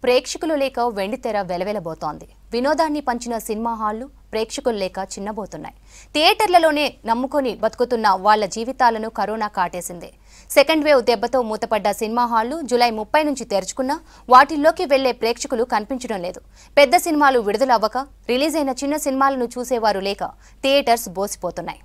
ప్రేక్షకులు లేక వెండితెర వెలవెలబోతోంది వినోదాన్ని పంచిన సినిమా హాళ్లు ప్రేక్షకులు లేక చిన్నబోతున్నాయి థియేటర్లలోనే నమ్ముకొని బతుకుతున్న వాళ్ళ జీవితాలను కరోనా కాటేసింది సెకండ్ వేవ్ దెబ్బతో మూతపడ్డ సినిమా హాళ్లు జూలై ముప్పై నుంచి తెరుచుకున్నా వాటిల్లోకి వెళ్లే ప్రేక్షకులు కనిపించడం లేదు పెద్ద సినిమాలు విడుదల అవ్వక రిలీజ్ అయిన చిన్న సినిమాలను చూసేవారు లేక థియేటర్స్ బోసిపోతున్నాయి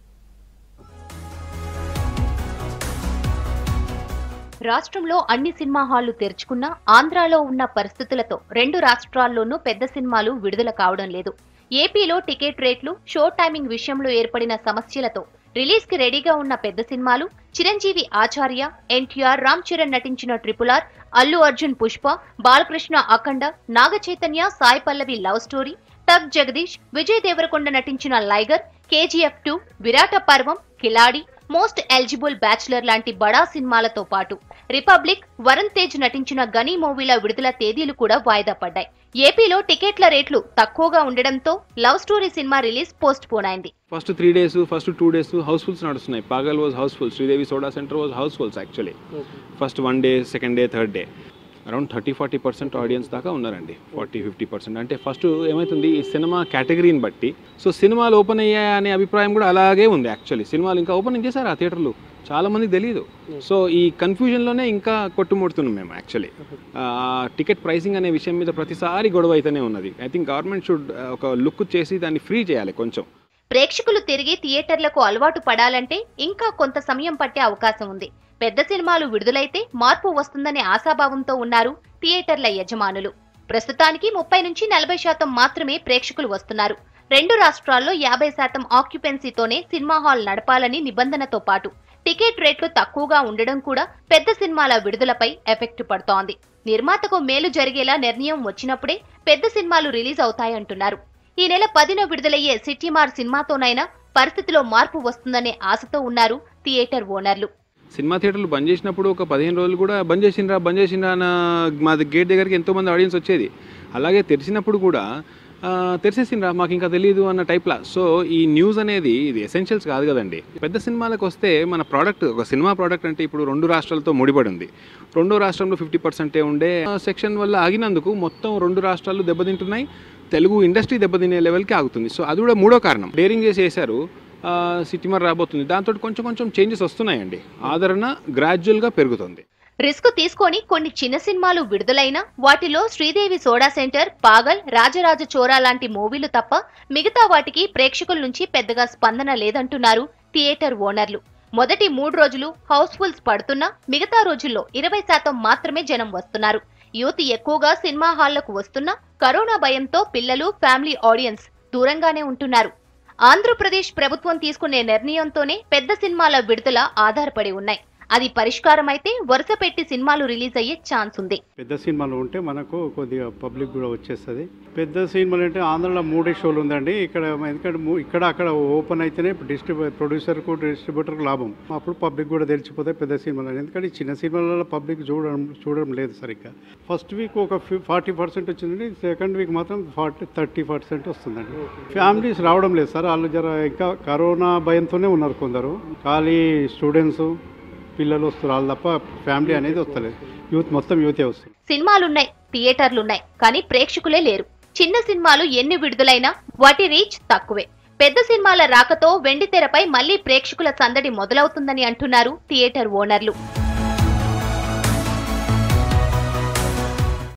రాష్ట్రంలో అన్ని సినిమా హాళ్లు తెరుచుకున్నా ఆంధ్రాలో ఉన్న పరిస్థితులతో రెండు రాష్ట్రాల్లోనూ పెద్ద సినిమాలు విడుదల కావడం లేదు ఏపీలో టికెట్ రేట్లు షో టైమింగ్ విషయంలో ఏర్పడిన సమస్యలతో రిలీజ్ కి రెడీగా ఉన్న పెద్ద సినిమాలు చిరంజీవి ఆచార్య ఎన్టీఆర్ రామ్ చరణ్ నటించిన triple R Allu Arjun Pushpa Balakrishna Akhanda Naga Chaitanya Sai Pallavi love story Tuck Jagadish Vijay Devarakonda నటించిన లైగర్ కేజీఎఫ్ టూ విరాట పర్వం కిలాడి మోస్ట్ ఎలిజిబుల్ బ్యాచులర్ లాంటి బడా సినిమాలతో పాటు రిపబ్లిక్ వరుణ్ తేజ్ నటించిన గనీ మూవీల విడుదల తేదీలు కూడా వాయిదా పడ్డాయి ఏపీలో టికెట్ల రేట్లు తక్కువగా ఉండడంతో లవ్ స్టోరీ సినిమా రిలీజ్ పోస్ట్ పోన్ అయింది first three days first two days housefuls నడుస్తున్నాయి Pagal was houseful Sridevi soda centre was housefuls actually first one day second day third day around thirty forty percent audience దాకా ఉన్నారండి forty fifty percent అంటే first ఏమవుతుంది ఈ cinema కేటగిరీని బట్టి so సినిమాలు open అయ్యాయి అనే అభిప్రాయం కూడా అలాగే ఉంది యాక్చువల్లీ సినిమాలు ఇంకా ఓపెన్ చేశారు ఆ థియేటర్లు చాలా మందికి తెలియదు సో ఈ కన్ఫ్యూజన్లోనే ఇంకా కొట్టుముడుతున్నాం మేము యాక్చువల్లీ టికెట్ ప్రైసింగ్ అనే విషయం మీద ప్రతిసారి గొడవ అయితేనే ఉన్నది ఐ థింక్ గవర్నమెంట్ షుడ్ ఒక లుక్ చేసి దాన్ని ఫ్రీ చేయాలి కొంచెం ప్రేక్షకులు తిరిగి థియేటర్లకు అలవాటు పడాలంటే ఇంకా కొంత సమయం పట్టే అవకాశం ఉంది పెద్ద సినిమాలు విడుదలైతే మార్పు వస్తుందనే ఆశాభావంతో ఉన్నారు థియేటర్ల యజమానులు ప్రస్తుతానికి ముప్పై నుంచి నలభై శాతం మాత్రమే ప్రేక్షకులు వస్తున్నారు రెండు రాష్ట్రాల్లో యాభై శాతం ఆక్యుపెన్సీతోనే సినిమా హాల్ నడపాలని నిబంధనతో పాటు టికెట్ రేట్లు తక్కువగా ఉండడం కూడా పెద్ద సినిమాల విడుదలపై ఎఫెక్ట్ పడుతోంది నిర్మాతకు మేలు జరిగేలా నిర్ణయం వచ్చినప్పుడే పెద్ద సినిమాలు రిలీజ్ అవుతాయంటున్నారు ఈ నెల పదిన విడుదలయ్యే సిటీమార్ సినిమాతోనైనా పరిస్థితిలో మార్పు వస్తుందనే ఆశతో ఉన్నారు థియేటర్ ఓనర్లు సినిమా థియేటర్లు బంద్ చేసినప్పుడు ఒక పదిహేను రోజులు కూడా బంద్ చేసిండ్రా బంద్ చేసిండ్రా అన్న మా గేట్ దగ్గరికి ఎంతోమంది ఆడియన్స్ వచ్చేది అలాగే తెరిచినప్పుడు కూడా ఆ, తెరిచేసిండ్రా మాకు ఇంకా తెలియదు అన్న టైప్లా సో ఈ న్యూస్ అనేది ఇది ఎసెన్షియల్స్ కాదు కదండి పెద్ద సినిమాలకు వస్తే మన ప్రోడక్ట్ ఒక సినిమా ప్రోడక్ట్ అంటే ఇప్పుడు రెండు రాష్ట్రాలతో ముడిపడి ఉంది రెండో రాష్ట్రంలో ఫిఫ్టీ పర్సెంటే ఉండే సెక్షన్ వల్ల ఆగినందుకు మొత్తం రెండు రాష్ట్రాలు దెబ్బతింటున్నాయి తెలుగు ఇండస్ట్రీ దెబ్బతినే లెవెల్కి ఆగుతుంది సో అది కూడా మూడో కారణం డేరింగ్ చేసి వేశారు సిటీమర్ రాబోతుంది దాంతో కొంచెం కొంచెం చేంజెస్ వస్తున్నాయండి ఆదరణ గ్రాడ్యువల్గా పెరుగుతుంది రిస్క్ తీసుకొని కొన్ని చిన్న సినిమాలు విడుదలైనా వాటిలో శ్రీదేవి సోడా సెంటర్ పాగల్ రాజరాజ చోరా లాంటి మూవీలు తప్ప మిగతా వాటికి ప్రేక్షకుల నుంచి పెద్దగా స్పందన లేదంటున్నారు థియేటర్ ఓనర్లు మొదటి మూడు రోజులు హౌస్ఫుల్స్ పడుతున్నా మిగతా రోజుల్లో ఇరవై శాతం మాత్రమే జనం వస్తున్నారు యూత్ ఎక్కువగా సినిమా హాళ్లకు వస్తున్నా కరోనా భయంతో పిల్లలు ఫ్యామిలీ ఆడియన్స్ దూరంగానే ఉంటున్నారు ఆంధ్రప్రదేశ్ ప్రభుత్వం తీసుకునే నిర్ణయంతోనే పెద్ద సినిమాల విడుదల ఆధారపడి ఉన్నాయి అది పరిష్కారమైతే వరుస పెట్టి సినిమాలు రిలీజ్ అయ్యే ఛాన్స్ ఉంది పెద్ద సినిమాలు ఉంటే మనకు కొద్దిగా పబ్లిక్ కూడా వచ్చేస్తుంది పెద్ద సినిమాలు అంటే ఆంధ్రలో మూడే షోలు ఉందండి ఇక్కడ ఎందుకంటే మూ- ఇక్కడ అక్కడ ఓపెన్ అయితేనే డిస్ట్రిబ్యూ ప్రొడ్యూసర్కు డిస్ట్రిబ్యూటర్కు లాభం అప్పుడు పబ్లిక్ కూడా తెలిసిపోతాయి పెద్ద సినిమాలు అని. ఎందుకంటే ఈ చిన్న సినిమాలలో పబ్లిక్ చూడడం చూడడం లేదు సరిగ్గా ఫస్ట్ వీక్ ఒక ఫార్టీ పర్సెంట్ వచ్చిందండి సెకండ్ వీక్ మాత్రం ఫార్టీ థర్టీ పర్సెంట్ వస్తుందండి ఫ్యామిలీస్ రావడం లేదు సార్ వాళ్ళు జర ఇంకా కరోనా భయంతోనే ఉన్నారు కొందరు ఖాళీ స్టూడెంట్స్ పిల్లలు వస్తారు వాళ్ళు తప్ప ఫ్యామిలీ అనేది వస్తలేదు యూత్ మొత్తం యూతే వస్తుంది సినిమాలున్నాయి థియేటర్లున్నాయి కానీ ప్రేక్షకులే లేరు చిన్న సినిమాలు ఎన్ని విడుదలైనా వాటి రీచ్ తక్కువే పెద్ద సినిమాల రాకతో వెండితెరపై మళ్లీ ప్రేక్షకుల సందడి మొదలవుతుందని అంటున్నారు థియేటర్ ఓనర్లు